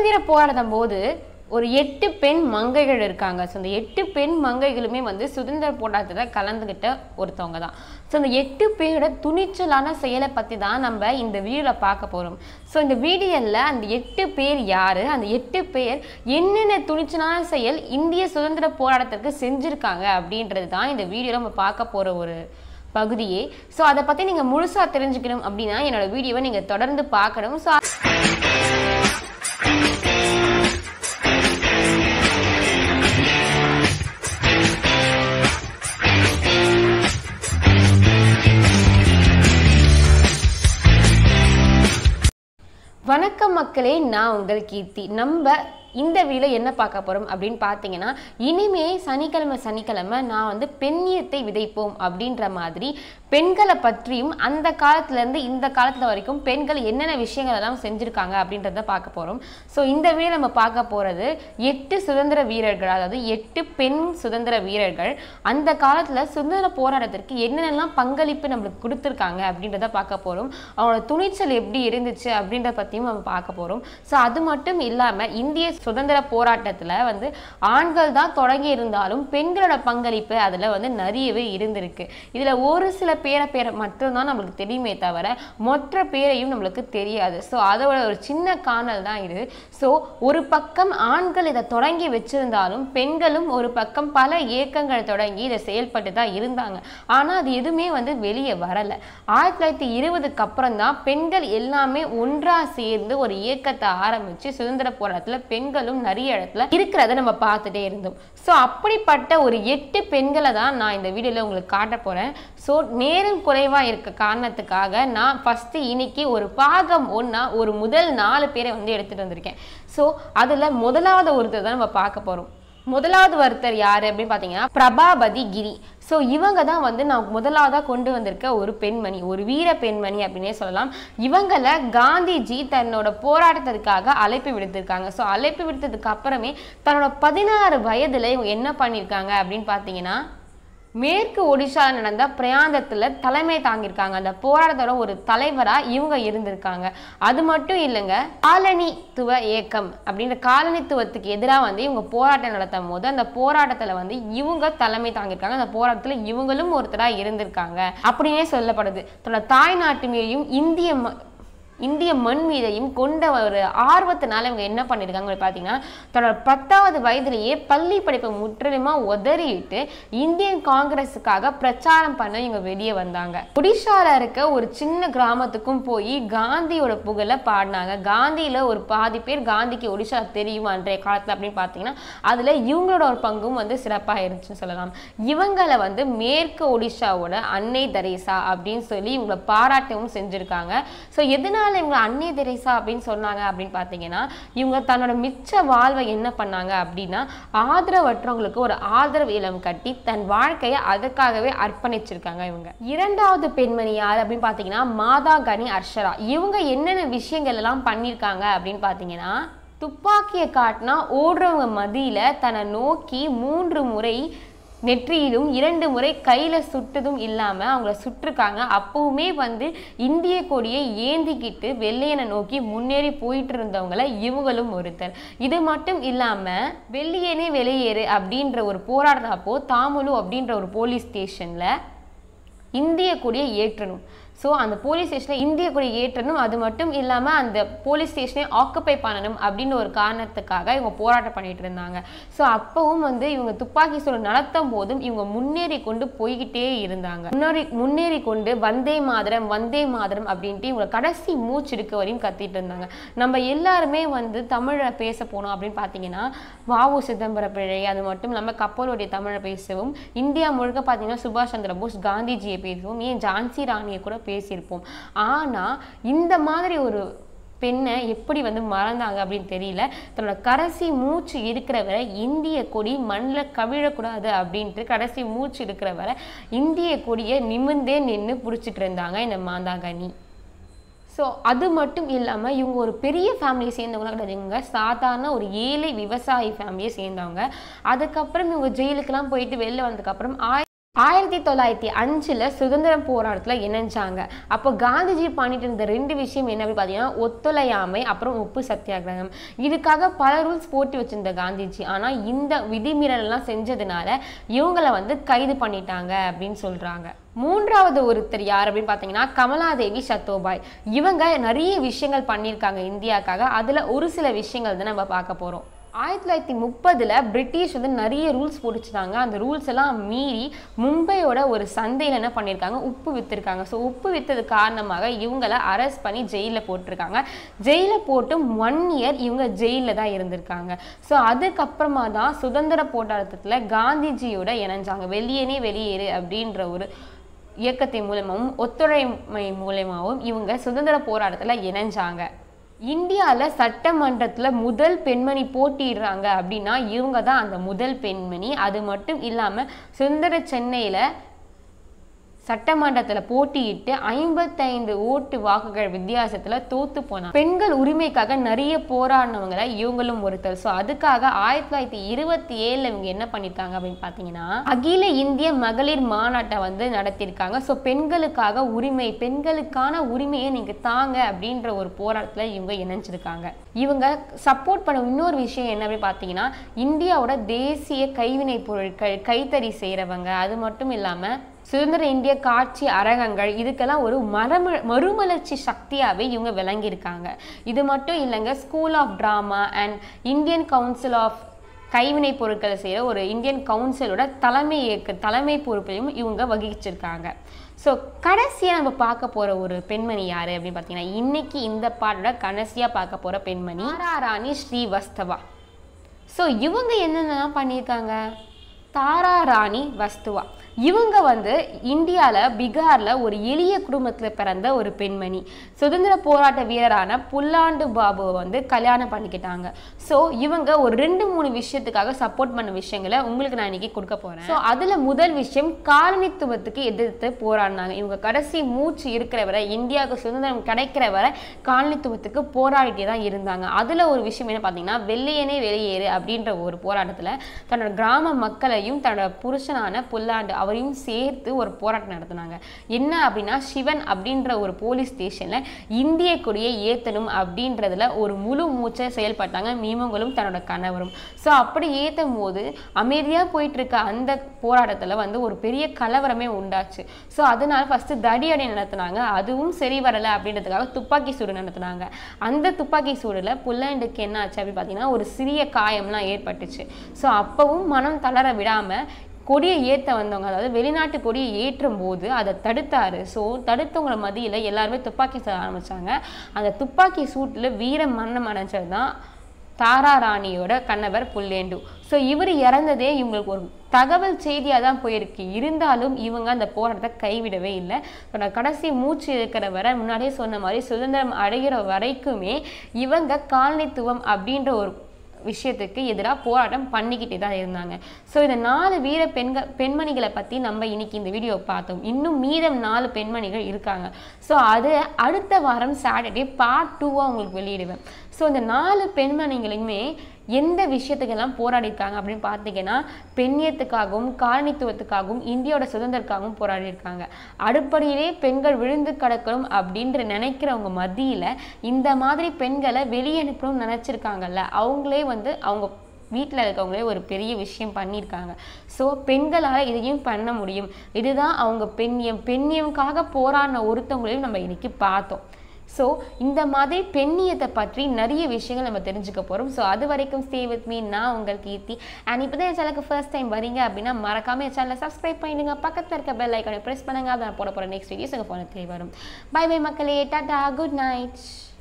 சுதந்திர போராட்டம் போது ஒரு எட்டு பெண் மங்கைகள் இருக்காங்க ஸோ அந்த எட்டு பெண் மங்கைகளுமே வந்து சுதந்திர போராட்டத்தில் கலந்துக்கிட்ட ஒருத்தவங்க தான் ஸோ அந்த எட்டு பேரோட துணிச்சலான செயலை பற்றி தான் நம்ம இந்த வீடியோவில் பார்க்க போகிறோம் ஸோ இந்த வீடியோவில் அந்த எட்டு பேர் யார் அந்த எட்டு பேர் என்னென்ன துணிச்சலான செயல் இந்திய சுதந்திர போராட்டத்திற்கு செஞ்சுருக்காங்க அப்படின்றது தான் இந்த வீடியோவில் நம்ம பார்க்க போகிற ஒரு பகுதியே ஸோ அதை பற்றி நீங்கள் முழுசாக தெரிஞ்சுக்கணும் அப்படின்னா என்னோட வீடியோவை நீங்கள் தொடர்ந்து பார்க்கணும் ஸோ வணக்கம் மக்களே நான் உங்கள் கீர்த்தி நம்ம இந்த வீடியோவில் என்ன பார்க்க போகிறோம் அப்படின்னு பார்த்தீங்கன்னா இனிமே சனிக்கிழமை சனிக்கிழமை நான் வந்து பெண்ணியத்தை விதைப்போம் அப்படின்ற மாதிரி பெண்களை பற்றியும் அந்த காலத்துலேருந்து இந்த காலத்தில் வரைக்கும் பெண்கள் என்னென்ன விஷயங்கள் எல்லாம் செஞ்சுருக்காங்க அப்படின்றத பார்க்க போகிறோம் ஸோ இந்த வீடியோ நம்ம பார்க்க போகிறது எட்டு சுதந்திர வீரர்கள் அதாவது எட்டு பெண் சுதந்திர வீரர்கள் அந்த காலத்தில் சுதந்திர போராட்டத்திற்கு என்னென்னலாம் பங்களிப்பு நம்மளுக்கு கொடுத்துருக்காங்க அப்படின்றத பார்க்க போகிறோம் அவங்களோட துணிச்சல் எப்படி இருந்துச்சு அப்படின்றத பற்றியும் நம்ம பார்க்க போகிறோம் ஸோ அது மட்டும் இல்லாமல் இந்திய சுதந்திர போராட்டத்தில் வந்து ஆண்கள் தான் தொடங்கி இருந்தாலும் பெண்களோட பங்களிப்பு அதில் வந்து நிறையவே இருந்திருக்கு இதில் ஒரு சில பேரை பேரை மட்டும்தான் நம்மளுக்கு தெரியுமே தவிர மொத்த பேரையும் நம்மளுக்கு தெரியாது ஸோ அதோட ஒரு சின்ன காணல் தான் இது ஸோ ஒரு பக்கம் ஆண்கள் இதை தொடங்கி வச்சிருந்தாலும் பெண்களும் ஒரு பக்கம் பல இயக்கங்கள் தொடங்கி இதை செயல்பட்டு தான் இருந்தாங்க ஆனால் அது எதுவுமே வந்து வெளியே வரலை ஆயிரத்தி தொள்ளாயிரத்தி இருபதுக்கு அப்புறம் தான் பெண்கள் எல்லாமே ஒன்றாக சேர்ந்து ஒரு இயக்கத்தை ஆரம்பித்து சுதந்திர போராட்டத்தில் பெண்களும் நிறைய இடத்துல இருக்கிறத நம்ம பார்த்துட்டே இருந்தோம் ஸோ அப்படிப்பட்ட ஒரு எட்டு பெண்களை தான் நான் இந்த வீடியோவில் உங்களுக்கு காட்ட போகிறேன் ஸோ நேரம் குறைவாக இருக்க காரணத்துக்காக நான் ஃபஸ்ட்டு இன்னைக்கு ஒரு பாகம் ஒன்றா ஒரு முதல் நாலு பேரை வந்து எடுத்துகிட்டு வந்திருக்கேன் ஸோ அதில் முதலாவது ஒருத்தர் தான் நம்ம பார்க்க போகிறோம் முதலாவது ஒருத்தர் யார் அப்படின்னு பார்த்தீங்கன்னா பிரபாபதி கிரி ஸோ இவங்க தான் வந்து நான் முதலாவதாக கொண்டு வந்திருக்க ஒரு பெண்மணி ஒரு வீர பெண்மணி அப்படின்னே சொல்லலாம் இவங்களை காந்திஜி தன்னோட போராட்டத்திற்காக அழைப்பு விடுத்திருக்காங்க ஸோ அழைப்பு விடுத்ததுக்கு அப்புறமே தன்னோட பதினாறு வயதில் இவங்க என்ன பண்ணியிருக்காங்க அப்படின்னு பார்த்தீங்கன்னா மேற்கு ஒடிஷாவில் நடந்த பிரயாந்தத்தில் தலைமை தாங்கியிருக்காங்க அந்த போராட்டத்தோட ஒரு தலைவராக இவங்க இருந்திருக்காங்க அது மட்டும் இல்லைங்க காலனித்துவ இயக்கம் அப்படின்ற காலனித்துவத்துக்கு எதிராக வந்து இவங்க போராட்டம் நடத்தும் போது அந்த போராட்டத்தில் வந்து இவங்க தலைமை தாங்கியிருக்காங்க அந்த போராட்டத்தில் இவங்களும் ஒருத்தராக இருந்திருக்காங்க அப்படின்னே சொல்லப்படுது தன்னோட தாய்நாட்டு மீதையும் இந்திய ம- இந்திய மண் மீதையும் கொண்ட ஒரு ஆர்வத்தினால இவங்க என்ன பண்ணியிருக்காங்க பார்த்தீங்கன்னா தன்னோட பத்தாவது வயதிலேயே பள்ளி படிப்பை முற்றிலுமாக உதறிட்டு இந்தியன் காங்கிரஸுக்காக பிரச்சாரம் பண்ண இவங்க வெளியே வந்தாங்க ஒடிஷால இருக்க ஒரு சின்ன கிராமத்துக்கும் போய் காந்தியோட புகழை பாடினாங்க காந்தியில ஒரு பாதி பேர் காந்திக்கு ஒடிஷா தெரியும் அன்றைய காலத்தில் அப்படின்னு பார்த்தீங்கன்னா அதில் இவங்களோட ஒரு பங்கும் வந்து சிறப்பாக இருந்துச்சுன்னு சொல்லலாம் இவங்களை வந்து மேற்கு ஒடிஷாவோட அன்னை தெரேசா அப்படின்னு சொல்லி இவங்களை பாராட்டவும் செஞ்சுருக்காங்க ஸோ எதனால இவங்க அன்னை தெரேசா அப்படின்னு சொன்னாங்க அப்படின்னு பார்த்தீங்கன்னா இவங்க தன்னோட மிச்ச வாழ்வை என்ன பண்ணாங்க அப்படின்னா ஆதரவற்றவங்களுக்கு ஒரு ஆதரவு இல்லம் கட்டி தன் வாழ்க்கையை அதற்காகவே அர்ப்பணிச்சிருக்காங்க இவங்க இரண்டாவது பெண்மணி யார் அப்படின்னு பார்த்தீங்கன்னா மாதா கனி அர்ஷரா இவங்க என்னென்ன விஷயங்கள் எல்லாம் பண்ணியிருக்காங்க அப்படின்னு பார்த்தீங்கன்னா துப்பாக்கியை காட்டினா ஓடுறவங்க மதியில தன்னை நோக்கி மூன்று முறை நெற்றியிலும் இரண்டு முறை கையில் சுட்டதும் இல்லாமல் அவங்கள சுட்டிருக்காங்க அப்பவுமே வந்து இந்திய கொடியை ஏந்திக்கிட்டு வெள்ளையனை நோக்கி முன்னேறி போயிட்டு இருந்தவங்கள இவங்களும் ஒருத்தர் இது மட்டும் இல்லாமல் வெள்ளையனே வெளியேறு அப்படின்ற ஒரு போராட்டம் அப்போ தாமுலு அப்படின்ற ஒரு போலீஸ் ஸ்டேஷனில் இந்திய கொடியை ஏற்றணும் ஸோ அந்த போலீஸ் ஸ்டேஷனில் இந்திய கொடி ஏற்றணும் அது மட்டும் இல்லாமல் அந்த போலீஸ் ஸ்டேஷனை ஆக்குப்பை பண்ணணும் அப்படின்னு ஒரு காரணத்துக்காக இவங்க போராட்டம் பண்ணிட்டு இருந்தாங்க ஸோ அப்பவும் வந்து இவங்க துப்பாக்கி சூடு நடத்தும் போதும் இவங்க முன்னேறி கொண்டு போய்கிட்டே இருந்தாங்க முன்னேறி முன்னேறி கொண்டு வந்தே மாதரம் வந்தே மாதரம் அப்படின்ட்டு இவங்க கடைசி மூச்சு இருக்க வரையும் கத்திட்டு இருந்தாங்க நம்ம எல்லாருமே வந்து தமிழை பேச போனோம் அப்படின்னு பார்த்தீங்கன்னா வாவு சிதம்பர பிழை அது மட்டும் இல்லாமல் கப்பலுடைய தமிழை பேசவும் இந்தியா முழுக்க பார்த்தீங்கன்னா சுபாஷ் சந்திர போஸ் காந்திஜியை பேசுவோம் ஏன் ஜான்சி ராணியை கூட பேசியிருப்போம் ஆனால் இந்த மாதிரி ஒரு பெண்ணை எப்படி வந்து மறந்தாங்க அப்படின்னு தெரியல தன்னோட கடைசி மூச்சு இருக்கிற வரை இந்திய கொடி மண்ணில் கவிழக்கூடாது அப்படின்ட்டு கடைசி மூச்சு இருக்கிற வரை இந்திய கொடியை நிமிர்ந்தே நின்று பிடிச்சிட்டு இருந்தாங்க இந்த மாந்தாங்கனி ஸோ அது மட்டும் இல்லாமல் இவங்க ஒரு பெரிய ஃபேமிலியை சேர்ந்தவங்களாம் கிடையாது இவங்க சாதாரண ஒரு ஏழை விவசாயி ஃபேமிலியை சேர்ந்தவங்க அதுக்கப்புறம் இவங்க ஜெயிலுக்கெல்லாம் போயிட்டு வெளில வந்ததுக்கப்புறம் ஆய் ஆயிரத்தி தொள்ளாயிரத்தி அஞ்சில் சுதந்திர போராட்டத்தில் இணைஞ்சாங்க அப்போ காந்திஜி பண்ணிட்டு இருந்த ரெண்டு விஷயம் என்ன அப்படின்னு பார்த்தீங்கன்னா ஒத்துழையாமை அப்புறம் உப்பு சத்தியாகிரகம் இதுக்காக பல ரூல்ஸ் போட்டு வச்சிருந்த காந்திஜி ஆனால் இந்த விதிமீறலெல்லாம் செஞ்சதுனால இவங்கள வந்து கைது பண்ணிட்டாங்க அப்படின்னு சொல்கிறாங்க மூன்றாவது ஒருத்தர் யார் அப்படின்னு பார்த்தீங்கன்னா கமலாதேவி சத்தோபாய் இவங்க நிறைய விஷயங்கள் பண்ணியிருக்காங்க இந்தியாவுக்காக அதில் ஒரு சில விஷயங்கள் தான் நம்ம பார்க்க போகிறோம் ஆயிரத்தி தொள்ளாயிரத்தி முப்பதில் பிரிட்டிஷ் வந்து நிறைய ரூல்ஸ் போட்டுச்சுட்டாங்க அந்த ரூல்ஸ் எல்லாம் மீறி மும்பையோட ஒரு சந்தையில் என்ன பண்ணியிருக்காங்க உப்பு விற்றுருக்காங்க ஸோ உப்பு விற்றது காரணமாக இவங்கள அரெஸ்ட் பண்ணி ஜெயிலில் போட்டிருக்காங்க ஜெயிலில் போட்டு ஒன் இயர் இவங்க ஜெயிலில் தான் இருந்திருக்காங்க ஸோ அதுக்கப்புறமா தான் சுதந்திர போராட்டத்தில் காந்திஜியோட இணைஞ்சாங்க வெளியேனே வெளியேறு அப்படின்ற ஒரு இயக்கத்தின் மூலமாகவும் ஒத்துழைமை மூலமாகவும் இவங்க சுதந்திர போராட்டத்தில் இணைஞ்சாங்க இந்தியாவில் சட்டமன்றத்தில் முதல் பெண்மணி போட்டிடுறாங்க அப்படின்னா இவங்க தான் அந்த முதல் பெண்மணி அது மட்டும் இல்லாமல் சுதந்திர சென்னையில் சட்டமன்றத்தில் போட்டியிட்டு ஐம்பத்தைந்து ஓட்டு வாக்குகள் வித்தியாசத்தில் தோத்து போனாங்க பெண்கள் உரிமைக்காக நிறைய போராடினவங்கள இவங்களும் ஒருத்தர் ஸோ அதுக்காக ஆயிரத்தி தொள்ளாயிரத்தி இருபத்தி ஏழில் இவங்க என்ன பண்ணியிருக்காங்க அப்படின்னு பார்த்தீங்கன்னா அகில இந்திய மகளிர் மாநாட்டை வந்து நடத்தியிருக்காங்க ஸோ பெண்களுக்காக உரிமை பெண்களுக்கான உரிமையை நீங்கள் தாங்க அப்படின்ற ஒரு போராட்டத்தில் இவங்க இணைஞ்சிருக்காங்க இவங்க சப்போர்ட் பண்ண இன்னொரு விஷயம் என்ன அப்படின்னு பார்த்தீங்கன்னா இந்தியாவோட தேசிய கைவினை பொருட்கள் கைத்தறி செய்கிறவங்க அது மட்டும் இல்லாமல் சுதந்திர இந்திய காட்சி அரங்கங்கள் இதுக்கெல்லாம் ஒரு மரம மறுமலர்ச்சி சக்தியாகவே இவங்க விளங்கியிருக்காங்க இது மட்டும் இல்லைங்க school of drama and Indian council of கைவினை பொருட்களை செய்கிற ஒரு இந்தியன் கவுன்சிலோட தலைமை இயக்க தலைமை பொறுப்பையும் இவங்க வகிச்சிருக்காங்க ஸோ கடைசியாக நம்ம பார்க்க போகிற ஒரு பெண்மணி யார் அப்படின்னு பார்த்தீங்கன்னா இன்னைக்கு இந்த பாட்டோட கடைசியாக பார்க்க போகிற பெண்மணி தாராராணி ஸ்ரீவஸ்தவா ஸோ இவங்க என்னென்னலாம் பண்ணியிருக்காங்க தாரா ராணி வஸ்துவா இவங்க வந்து இந்தியாவில் பீகாரில் ஒரு எளிய குடும்பத்தில் பிறந்த ஒரு பெண்மணி சுதந்திர போராட்ட வீரரான புல்லாண்டு பாபுவை வந்து கல்யாணம் பண்ணிக்கிட்டாங்க ஸோ இவங்க ஒரு ரெண்டு மூணு விஷயத்துக்காக சப்போர்ட் பண்ண விஷயங்களை உங்களுக்கு நான் இன்னைக்கு கொடுக்க போகிறேன் ஸோ அதில் முதல் விஷயம் காலனித்துவத்துக்கு எதிர்த்து போராடினாங்க இவங்க கடைசி மூச்சு இருக்கிற வரை இந்தியாவுக்கு சுதந்திரம் கிடைக்கிற வரை காலனித்துவத்துக்கு போராடிட்டே தான் இருந்தாங்க அதில் ஒரு விஷயம் என்ன பார்த்தீங்கன்னா வெள்ளையனே வெளியேறு அப்படின்ற ஒரு போராட்டத்தில் தன்னோட கிராம மக்களையும் தன்னோட புருஷனான புல்லாண்டு அவரையும் சேர்த்து ஒரு போராட்டம் நடத்தினாங்க என்ன அப்படின்னா சிவன் அப்படின்ற ஒரு போலீஸ் ஸ்டேஷனில் இந்திய கொடியை ஏற்றணும் அப்படின்றதுல ஒரு முழு மூச்சை செயல்பட்டாங்க மீமங்களும் தன்னோட கணவரும் ஸோ அப்படி ஏற்றும் போது அமைதியாக போயிட்டு இருக்க அந்த போராட்டத்தில் வந்து ஒரு பெரிய கலவரமே உண்டாச்சு ஸோ அதனால ஃபஸ்ட்டு தடி அடி நடத்தினாங்க அதுவும் சரி வரலை அப்படின்றதுக்காக துப்பாக்கி சூடு நடத்தினாங்க அந்த துப்பாக்கி சூடில் புல்லாண்டுக்கு என்ன ஆச்சு அப்படின்னு பார்த்தீங்கன்னா ஒரு சிறிய காயம்லாம் ஏற்பட்டுச்சு ஸோ அப்பவும் மனம் தளர விடாமல் கொடியை ஏற்ற வந்தவங்க அதாவது வெளிநாட்டு கொடியை ஏற்றும் போது அதை தடுத்தாரு ஸோ தடுத்தவங்கள மதியில் எல்லாருமே துப்பாக்கி சுட ஆரம்பிச்சாங்க அந்த துப்பாக்கி சூட்டில் வீர மரணம் அடைஞ்சது தான் தாரா ராணியோட கணவர் புல்லேண்டு ஸோ இவர் இறந்ததே இவங்களுக்கு ஒரு தகவல் செய்தியாக தான் போயிருக்கு இருந்தாலும் இவங்க அந்த போராட்டத்தை கைவிடவே இல்லை தன்னோட கடைசி மூச்சு இருக்கிற வரை முன்னாடியே சொன்ன மாதிரி சுதந்திரம் அடைகிற வரைக்குமே இவங்க காலனித்துவம் அப்படின்ற ஒரு விஷயத்துக்கு எதிராக போராட்டம் பண்ணிக்கிட்டே தான் இருந்தாங்க ஸோ இந்த நாலு வீர பெண்கள் பெண்மணிகளை பற்றி நம்ம இன்னைக்கு இந்த வீடியோ பார்த்தோம் இன்னும் மீதம் நாலு பெண்மணிகள் இருக்காங்க ஸோ அது அடுத்த வாரம் சாட்டர்டே பார்ட் டூவாக உங்களுக்கு வெளியிடுவேன் ஸோ இந்த நாலு பெண்மணிகளுமே எந்த விஷயத்துக்கெல்லாம் போராடிருக்காங்க அப்படின்னு பார்த்தீங்கன்னா பெண்ணியத்துக்காகவும் காலனித்துவத்துக்காகவும் இந்தியாவோட சுதந்திரத்துக்காகவும் போராடியிருக்காங்க அடுப்படியிலே பெண்கள் விழுந்து கிடக்கணும் அப்படின்ற நினைக்கிறவங்க மத்தியில் இந்த மாதிரி பெண்களை வெளியனுப்பணும்னு நினச்சிருக்காங்கல்ல அவங்களே வந்து அவங்க வீட்டில் இருக்கவங்களே ஒரு பெரிய விஷயம் பண்ணியிருக்காங்க ஸோ பெண்களால் இதையும் பண்ண முடியும் இதுதான் அவங்க பெண்ணியம் பெண்ணியம்காக போராடின ஒருத்தவங்களையும் நம்ம இன்னைக்கு பார்த்தோம் ஸோ இந்த மாதிரி பெண்ணியத்தை பற்றி நிறைய விஷயங்கள் நம்ம தெரிஞ்சுக்க போகிறோம் ஸோ அது வரைக்கும் ஸ்டே வித் மீ நான் உங்கள் கீர்த்தி அண்ட் இப்போ தான் என் சேனலுக்கு ஃபர்ஸ்ட் டைம் வரீங்க அப்படின்னா மறக்காம என் சேனலை சப்ஸ்கிரைப் பண்ணிடுங்க பக்கத்தில் இருக்க பெல் ஐக்கானை ப்ரெஸ் பண்ணுங்க அதை நான் போட போகிற நெக்ஸ்ட் வீடியோஸ் உங்கள் ஃபோனுக்கு வரும் பை பை மக்களே டாடா குட் நைட்